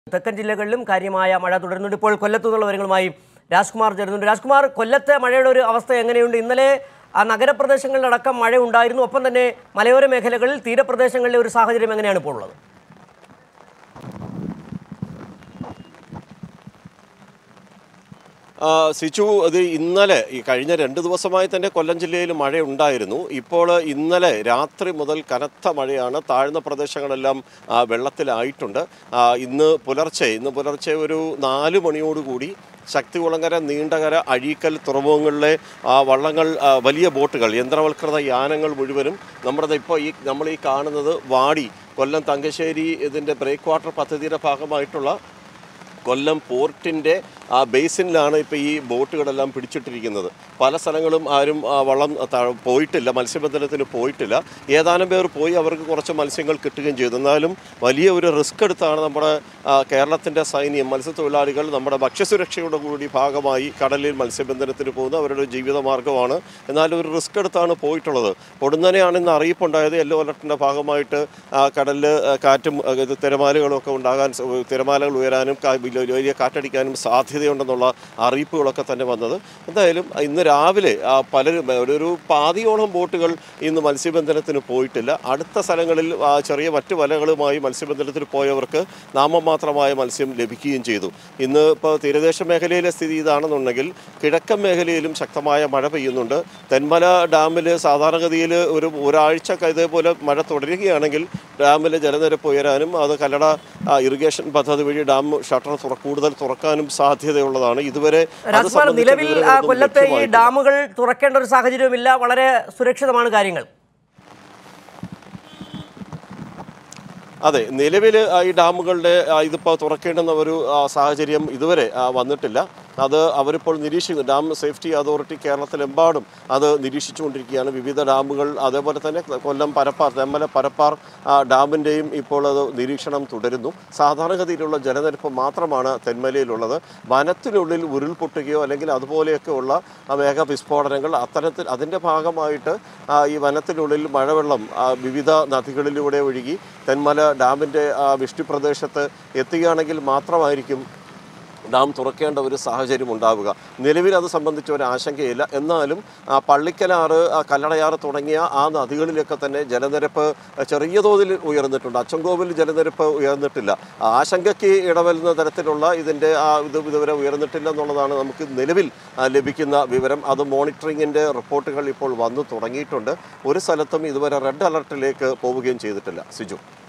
തെക്കൻ ജില്ലകളിലും കാര്യമായ മഴ തുടരുന്നുണ്ട് ഇപ്പോൾ കൊല്ലത്തു നിന്നുള്ള വിവരങ്ങളുമായി രാജ്കുമാർ ചേരുന്നുണ്ട് രാജ്കുമാർ കൊല്ലത്തെ മഴയുടെ ഒരു അവസ്ഥ എങ്ങനെയുണ്ട് ഇന്നലെ ആ നഗരപ്രദേശങ്ങളിലടക്കം മഴ ഉണ്ടായിരുന്നു ഒപ്പം തന്നെ മലയോര മേഖലകളിൽ തീരപ്രദേശങ്ങളിലെ ഒരു സാഹചര്യം എങ്ങനെയാണ് ഇപ്പോൾ ഉള്ളത് ആ, സിച്ചു അത് ഇന്നലെ ഈ കഴിഞ്ഞ രണ്ട് ദിവസമായി തന്നെ കൊല്ലം ജില്ലയിൽ മഴ ഉണ്ടായിരുന്നു ഇപ്പോൾ ഇന്നലെ രാത്രി മുതൽ കനത്ത മഴയാണ് താഴ്ന്ന പ്രദേശങ്ങളെല്ലാം ആ, വെള്ളത്തിലായിട്ടുണ്ട് ആ, ഇന്ന് പുലർച്ചെ ഇന്ന് പുലർച്ചെ ഒരു നാല് മണിയോടുകൂടി ശക്തികുളങ്ങര നീണ്ടകര അഴീക്കൽ തുറമുഖങ്ങളിലെ ആ, വള്ളങ്ങൾ ആ, വലിയ ബോട്ടുകൾ യന്ത്രവൽകൃത യാനങ്ങൾ മുഴുവനും നമ്മുടെ ഇപ്പോൾ ഈ നമ്മൾ ഈ കാണുന്നത് വാടി കൊല്ലം തങ്കശ്ശേരി ഇതിൻ്റെ ബ്രേക്ക് വാട്ടർ പദ്ധതിയുടെ ഭാഗമായിട്ടുള്ള കൊല്ലം പോർട്ടിൻ്റെ ആ ബേസിനിലാണ് ഇപ്പോൾ ഈ ബോട്ടുകളെല്ലാം പിടിച്ചിട്ടിരിക്കുന്നത് പല സ്ഥലങ്ങളും ആരും ആ, വള്ളം ത- പോയിട്ടില്ല മത്സ്യബന്ധനത്തിന് പോയിട്ടില്ല ഏതാനും പേർ പോയി അവർക്ക് കുറച്ച് മത്സ്യങ്ങൾ കിട്ടുകയും ചെയ്തു എന്നാലും വലിയ ഒരു റിസ്ക് എടുത്താണ് നമ്മുടെ ആ, കേരളത്തിൻ്റെ സൈന്യം മത്സ്യത്തൊഴിലാളികൾ നമ്മുടെ ഭക്ഷ്യസുരക്ഷയുടെ കൂടി ഭാഗമായി കടലിൽ മത്സ്യബന്ധനത്തിന് പോകുന്നത് അവരുടെ ഒരു ജീവിതമാർഗ്ഗമാണ് എന്നാലും ഒരു റിസ്ക് എടുത്താണ് പോയിട്ടുള്ളത് പൊടുന്നനെയാണ് ഇന്ന് അറിയിപ്പുണ്ടായത് യെല്ലോ അലർട്ടിൻ്റെ ഭാഗമായിട്ട് കടലിൽ കാറ്റും ആ, ഇത് തിരമാലകളും ഒക്കെ ഉണ്ടാകാൻ സ- തിരമാലകൾ ഉയരാനും കാ- വലിയ വലിയ കാറ്റടിക്കാനും സാധ്യതയുണ്ടെന്നുള്ള അറിയിപ്പുകളൊക്കെ തന്നെ വന്നത് എന്തായാലും ഇന്ന് രാവിലെ ആ, പലരും ഒരു ഒരു പാതിയോളം ബോട്ടുകൾ ഇന്ന് മത്സ്യബന്ധനത്തിന് പോയിട്ടില്ല അടുത്ത സ്ഥലങ്ങളിൽ ആ, ചെറിയ മറ്റ് വലകളുമായി മത്സ്യബന്ധനത്തിന് പോയവർക്ക് നാമമാത്രമായ മത്സ്യം ലഭിക്കുകയും ചെയ്തു ഇന്ന് ഇപ്പോൾ തീരദേശ മേഖലയിലെ സ്ഥിതി ഇതാണെന്നുണ്ടെങ്കിൽ കിഴക്കൻ മേഖലയിലും ശക്തമായ മഴ പെയ്യുന്നുണ്ട് തെന്മല ഡാമിൽ സാധാരണഗതിയിൽ ഒരു ഒരാഴ്ച ക- ഇതേപോലെ മഴ തുടരുകയാണെങ്കിൽ ഡാമിലെ ജലനിരപ്പ് ഉയരാനും അത് കല്ലട ആ, ഇറിഗേഷൻ പദ്ധതി വഴി ഡാം ഷട്ടർ തുറ കൂടുതൽ തുറക്കാനും സാധ്യതയുള്ളതാണ് ഇതുവരെ അത് രാജ്കുമാർ സംബന്ധിച്ച നിലവിൽ ആ, വിവരങ്ങളൊന്നും കൊല്ലത്തെ ഈ ലഭ്യമായിട്ടില്ല. ഡാമുകൾ തുറക്കേണ്ട ഒരു സാഹചര്യവുമില്ല വളരെ സുരക്ഷിതമാണ് കാര്യങ്ങൾ അതെ നിലവിൽ ഈ ഡാമുകളുടെ ആ, ഇതിപ്പോൾ തുറക്കേണ്ടുന്ന ഒരു ആ, സാഹചര്യം ഇതുവരെ ആ, വന്നിട്ടില്ല അത് അവരിപ്പോൾ നിരീക്ഷിക്കുന്നു ഡാം സേഫ്റ്റി അതോറിറ്റി കേരളത്തിലെമ്പാടും അത് നിരീക്ഷിച്ചുകൊണ്ടിരിക്കുകയാണ് വിവിധ ഡാമുകൾ അതേപോലെ തന്നെ കൊല്ലം പരപ്പാർ തെമ്മല പരപ്പാർ ആ, ഡാമിൻ്റെയും ഇപ്പോൾ അത് നിരീക്ഷണം തുടരുന്നു സാധാരണഗതിയിലുള്ള ജലനിരപ്പ് മാത്രമാണ് തെന്മലയിലുള്ളത് വനത്തിനുള്ളിൽ ഉരുൾപൊട്ടുകയോ അല്ലെങ്കിൽ അതുപോലെയൊക്കെ ഉള്ള ആ, മേഘവിസ്ഫോടനങ്ങൾ അത്തരത്തിൽ അതിൻ്റെ ഭാഗമായിട്ട് ആ, ഈ വനത്തിനുള്ളിൽ മഴവെള്ളം ആ, വിവിധ നദികളിലൂടെ ഒഴുകി തെന്മല ഡാമിൻ്റെ വൃഷ്ടിപ്രദേശത്ത് എത്തുകയാണെങ്കിൽ മാത്രമായിരിക്കും ഡാം തുറക്കേണ്ട ഒരു സാഹചര്യം ഉണ്ടാവുക നിലവിൽ അത് സംബന്ധിച്ച ഒരു ആശങ്കയില്ല എന്നാലും ആ, പള്ളിക്കലാറ് ആ, കല്ലടയാറ് തുടങ്ങിയ ആ നദികളിലൊക്കെ തന്നെ ജലനിരപ്പ് ചെറിയ തോതിൽ ഉയർന്നിട്ടുണ്ട് അച്ചൻകോവിൽ ജലനിരപ്പ് ഉയർന്നിട്ടില്ല ആശങ്കയ്ക്ക് ഇടവരുന്ന തരത്തിലുള്ള ഇതിൻ്റെ ആ ഇത് ഇതുവരെ ഉയർന്നിട്ടില്ല എന്നുള്ളതാണ് നമുക്ക് നിലവിൽ ആ, ലഭിക്കുന്ന വിവരം അത് മോണിറ്ററിങ്ങിൻ്റെ റിപ്പോർട്ടുകൾ ഇപ്പോൾ വന്നു തുടങ്ങിയിട്ടുണ്ട് ഒരു സ്ഥലത്തും ഇതുവരെ റെഡ് അലർട്ടിലേക്ക് പോവുകയും ചെയ്തിട്ടില്ല സിജു